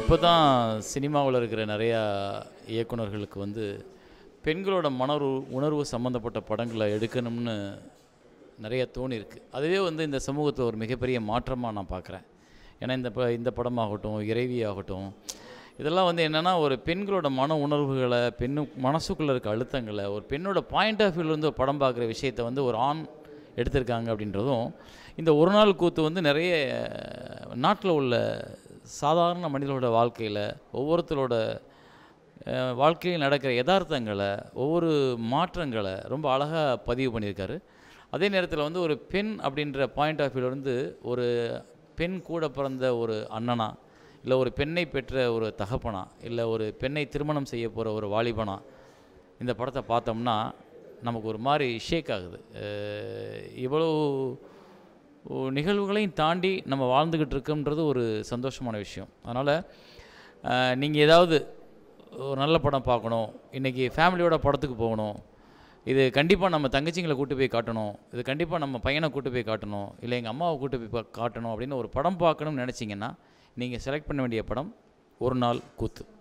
இப்போ தான் சினிமாவில் இருக்கிற நிறையா இயக்குனர்களுக்கு வந்து பெண்களோட மணர்வு உணர்வு சம்மந்தப்பட்ட படங்களை எடுக்கணும்னு நிறைய தோணியிருக்கு அதுவே வந்து இந்த சமூகத்தில் ஒரு மிகப்பெரிய மாற்றமாக நான் பார்க்குறேன் ஏன்னா இந்த ப இந்த படமாகட்டும் இறைவி ஆகட்டும் இதெல்லாம் வந்து என்னென்னா ஒரு பெண்களோட மன உணர்வுகளை பெண்ணு மனசுக்குள்ளே இருக்க அழுத்தங்களை ஒரு பெண்ணோட பாயிண்ட் ஆஃப் வியூலேருந்து ஒரு படம் பார்க்குற விஷயத்தை வந்து ஒரு ஆண் எடுத்திருக்காங்க அப்படின்றதும் இந்த ஒரு நாள் கூத்து வந்து நிறைய நாட்டில் உள்ள சாதாரண மனிதர்களோட வாழ்க்கையில் ஒவ்வொருத்தரோட அஹ், வாழ்க்கையில் நடக்கிற யதார்த்தங்களை ஒவ்வொரு மாற்றங்களை ரொம்ப அழகாக பதிவு பண்ணியிருக்காரு அதே நேரத்தில் வந்து ஒரு பெண் அப்படின்ற பாயிண்ட் ஆஃப் வியூலேருந்து ஒரு பெண் கூட பிறந்த ஒரு அண்ணனா இல்லை ஒரு பெண்ணை பெற்ற ஒரு தகப்பனா இல்லை ஒரு பெண்ணை திருமணம் செய்ய போகிற ஒரு வாலிபனா இந்த படத்தை பார்த்தோம்னா நமக்கு ஒரு மாதிரி ஷேக் ஆகுது அஹ், இவ்வளோ ஒ- நிகழ்வுகளையும் தாண்டி நம்ம வாழ்ந்துக்கிட்டு இருக்கோம்ன்றது ஒரு சந்தோஷமான விஷயம் அதனால் நீங்கள் ஏதாவது ஒரு நல்ல படம் பார்க்கணும் இன்றைக்கி ஃபேமிலியோட படத்துக்கு போகணும் இது கண்டிப்பாக நம்ம தங்கச்சிங்களை கூட்டு போய் காட்டணும் இது கண்டிப்பாக நம்ம பையனை கூட்டு போய் காட்டணும் இல்லை எங்கள் அம்மாவை கூட்டு போய் பா- காட்டணும் அப்படின்னு ஒரு படம் பார்க்கணும்னு நினச்சிங்கன்னா நீங்கள் செலக்ட் பண்ண வேண்டிய படம் ஒரு நாள் கூத்து